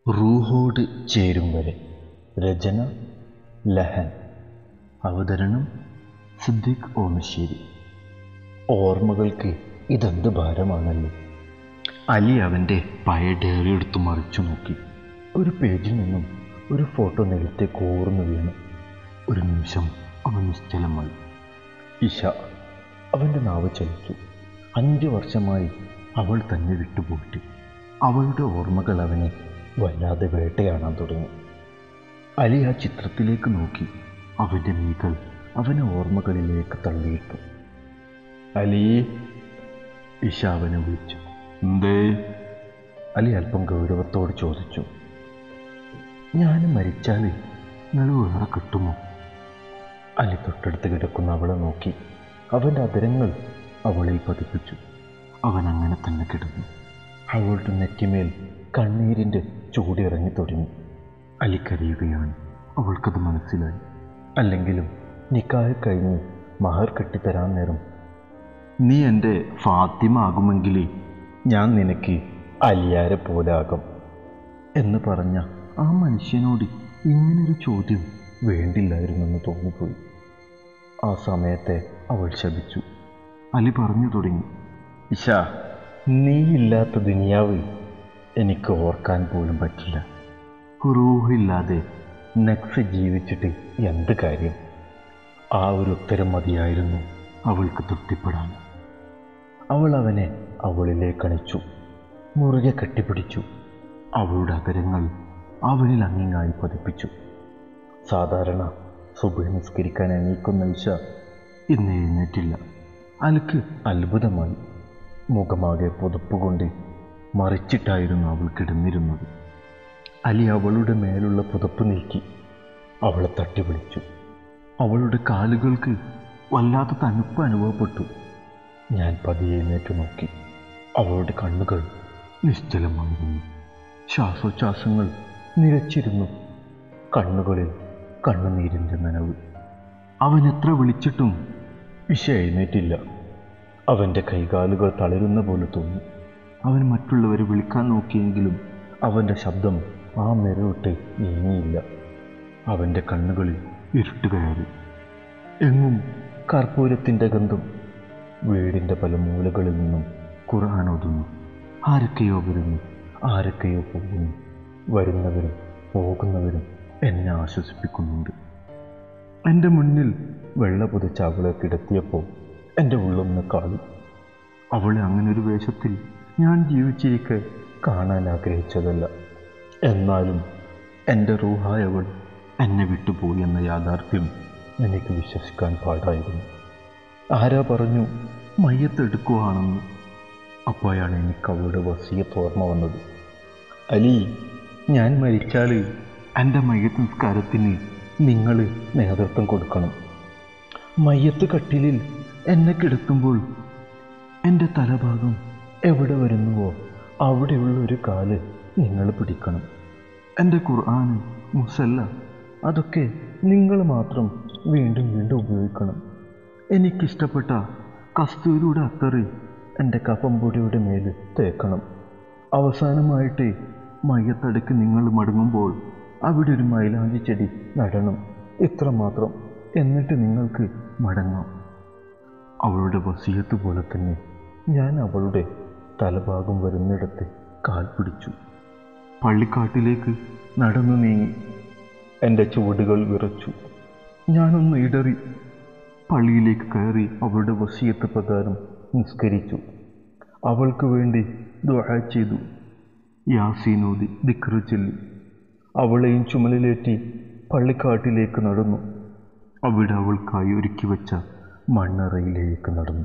റൂഹോട് ചേരും വരെ രചന ലഹൻ അവതരണം സിദ്ദിഖ് ഓമശ്ശേരി ഓർമ്മകൾക്ക് ഇതെന്ത് ഭാരമാണല്ലോ അലി അവൻ്റെ പഴയ ഡയറി എടുത്തു മറിച്ചു നോക്കി ഒരു പേജിൽ നിന്നും ഒരു ഫോട്ടോ നിലത്തെ കോർന്നു വീണു ഒരു നിമിഷം അവൻ നിശ്ചലമായി ഇഷ അവൻ്റെ നാവ് ചലിച്ചു അഞ്ച് വർഷമായി അവൾ തന്നെ വിട്ടുപോയിട്ട് അവളുടെ ഓർമ്മകൾ അവനെ വല്ലാതെ വേട്ടയാടാൻ തുടങ്ങി അലി ആ ചിത്രത്തിലേക്ക് നോക്കി അവൻ്റെ മീകൾ അവനെ ഓർമ്മകളിലേക്ക് തള്ളിയിട്ടു അലി ഇഷ അവനെ വിളിച്ചു എന്തേ അലി അല്പം ഗൗരവത്തോട് ചോദിച്ചു ഞാൻ മരിച്ചാൽ നിങ്ങൾ വേറെ കിട്ടുമോ അലി തൊട്ടടുത്ത് കിടക്കുന്ന അവളെ നോക്കി അവൻ്റെ അതിരങ്ങൾ അവളിൽ പതിപ്പിച്ചു അവൻ അങ്ങനെ തന്നെ കിടന്നു അവളുടെ നെറ്റിമേൽ കണ്ണീരിൻ്റെ ചൂടിറങ്ങി തുടങ്ങി അലി കരയുകയാണ് അവൾക്കത് മനസ്സിലായി അല്ലെങ്കിലും നിക്കാഹ് കഴിഞ്ഞ് മഹർ കെട്ടിത്തരാൻ നേരം നീ എൻ്റെ ഫാത്തിമ ആകുമെങ്കിൽ ഞാൻ നിനക്ക് അലിയാരെ പോലെ ആകും എന്ന് പറഞ്ഞ ആ മനുഷ്യനോട് ഇങ്ങനൊരു ചോദ്യം വേണ്ടില്ലായിരുന്നെന്ന് തോന്നിപ്പോയി ആ സമയത്തെ അവൾ ശപിച്ചു അലി പറഞ്ഞു തുടങ്ങി ഇഷ നീയില്ലാത്ത ദുനിയാവ് എനിക്ക് ഓർക്കാൻ പോലും പറ്റില്ല റൂഹില്ലാതെ നെക്സ് ജീവിച്ചിട്ട് എന്ത് കാര്യം ആ ഒരു ഉത്തരം മതിയായിരുന്നു അവൾക്ക് തൃപ്തിപ്പെടാൻ അവൾ അവനെ അവളിലേക്ക് അണിച്ചു മുറുകെ കെട്ടിപ്പിടിച്ചു അവളുടെ അതരങ്ങൾ അവനിൽ അങ്ങിങ്ങായി പതിപ്പിച്ചു സാധാരണ സുബഹ നിസ്കരിക്കാൻ എണീക്കുന്ന ഇഷ ഇന്ന് എഴുന്നേറ്റില്ല അലക്ക് അത്ഭുതമായി മുഖമാകെ പുതപ്പുകൊണ്ട് മറിച്ചിട്ടായിരുന്നു അവൾ കിടന്നിരുന്നത് അലി അവളുടെ മേലുള്ള പുതപ്പ് നീക്കി അവളെ തട്ടി വിളിച്ചു അവളുടെ കാലുകൾക്ക് വല്ലാത്ത തണുപ്പ് അനുഭവപ്പെട്ടു ഞാൻ പതിയെ എഴുന്നേറ്റ് നോക്കി അവളുടെ കണ്ണുകൾ നിശ്ചലമായിരുന്നു ശ്വാസോച്ഛ്വാസങ്ങൾ നിരച്ചിരുന്നു കണ്ണുകളിൽ കണ്ണുനീരിൻ്റെ നനവ് അവൻ എത്ര വിളിച്ചിട്ടും വിഷ എഴുന്നേറ്റില്ല അവൻ്റെ കൈകാലുകൾ തളരുന്ന പോലെ തോന്നി അവൻ മറ്റുള്ളവരെ വിളിക്കാൻ നോക്കിയെങ്കിലും അവൻ്റെ ശബ്ദം ആ നിറവിട്ട് നീങ്ങിയില്ല അവൻ്റെ കണ്ണുകളിൽ ഇരുട്ട് കയറി എങ്ങും കർപ്പൂരത്തിൻ്റെ ഗന്ധം വീടിൻ്റെ പല മൂലകളിൽ നിന്നും ഖുർആൻ ഓതുന്നു ആരൊക്കെയോ വരുന്നു ആരൊക്കെയോ പോകുന്നു വരുന്നവരും പോകുന്നവരും എന്നെ ആശ്വസിപ്പിക്കുന്നുണ്ട് എൻ്റെ മുന്നിൽ വെള്ള പുതച്ച അവളെ കിടത്തിയപ്പോൾ എൻ്റെ ഉള്ളൊന്ന് കാളി അവളെ അങ്ങനെ ഒരു വേഷത്തിൽ ഞാൻ ജീവിച്ചിരിക്കെ കാണാൻ ആഗ്രഹിച്ചതല്ല എന്നാലും എൻ്റെ റൂഹായവൾ എന്നെ വിട്ടുപോയി എന്ന യാഥാർത്ഥ്യം എനിക്ക് വിശ്വസിക്കാൻ പാടായിരുന്നു ആരാ പറഞ്ഞു മയ്യത്തെടുക്കുവാണെന്ന് അപ്പോഴാണ് എനിക്ക് അവളുടെ വസീയത്ത് ഓർമ്മ വന്നത് അലി ഞാൻ മരിച്ചാൽ എൻ്റെ മയ്യത്ത് നിസ്കാരത്തിന് നിങ്ങൾ നേതൃത്വം കൊടുക്കണം മയ്യത്ത് കട്ടിലിൽ എന്നെ കിടത്തുമ്പോൾ എൻ്റെ തലഭാഗം എവിടെ വരുന്നുവോ അവിടെയുള്ള ഒരു കാല് നിങ്ങൾ പിടിക്കണം എൻ്റെ ഖുർആൻ മുസല്ല അതൊക്കെ നിങ്ങൾ മാത്രം വീണ്ടും വീണ്ടും ഉപയോഗിക്കണം എനിക്കിഷ്ടപ്പെട്ട കസ്തൂരിയുടെ അത്തറ് എൻ്റെ കഫംപൊടിയുടെ മേൽ തേക്കണം അവസാനമായിട്ട് മയ്യത്തടക്ക് നിങ്ങൾ മടങ്ങുമ്പോൾ അവിടെ ഒരു മൈലാഞ്ചി ചെടി നടണം ഇത്രമാത്രം എന്നിട്ട് നിങ്ങൾക്ക് മടങ്ങാം അവളുടെ വസീയത്ത് പോലെ തന്നെ ഞാൻ അവളുടെ തലഭാഗം വരുന്നിടത്ത് കാൽ പിടിച്ചു പള്ളിക്കാട്ടിലേക്ക് നടന്നു നീങ്ങി എൻ്റെ ചുവടുകൾ വിറച്ചു ഞാനൊന്ന് ഇടറി പള്ളിയിലേക്ക് കയറി അവളുടെ വസീയത്ത് പ്രകാരം നിസ്കരിച്ചു അവൾക്ക് വേണ്ടി ദുആ ചെയ്തു യാസീനോദി ദിക്റ് ചൊല്ലി അവളെയും ചുമലിലേറ്റി പള്ളിക്കാട്ടിലേക്ക് നടന്നു അവിടെ അവൾക്കായി ഒരുക്കി വെച്ച മണ്ണറയിലേക്ക് നടന്നു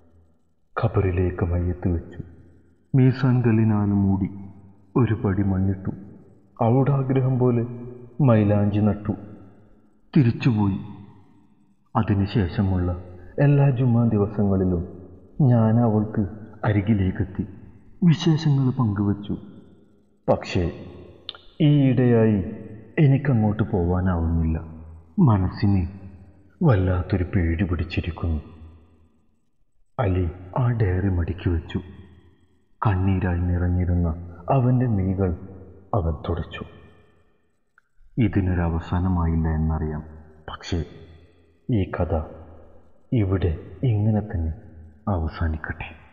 ഖബറിലേക്ക് മയ്യത്ത് വെച്ചു മീസാൻ കല്ലിനാൽ മൂടി ഒരു പടി മണ്ണിട്ടു അവളുടെ ആഗ്രഹം പോലെ മൈലാഞ്ചി നട്ടു തിരിച്ചുപോയി അതിനുശേഷമുള്ള എല്ലാ ജുമാ ദിവസങ്ങളിലും ഞാൻ അവൾക്ക് അരികിലേക്കെത്തി വിശേഷങ്ങൾ പങ്കുവച്ചു പക്ഷേ ഈയിടെയായി എനിക്കങ്ങോട്ട് പോവാനാവുന്നില്ല മനസ്സിന് വല്ലാത്തൊരു പേടി പിടിച്ചിരിക്കുന്നു അലി ആ ഡയറി മടിക്കി വെച്ചു കണ്ണീരായി നിറഞ്ഞിരുന്ന അവൻ്റെ മീകൾ അവൻ തുടച്ചു ഇതിനൊരു അവസാനമായില്ല എന്നറിയാം പക്ഷേ ഈ കഥ ഇവിടെ ഇങ്ങനെ തന്നെ അവസാനിക്കട്ടെ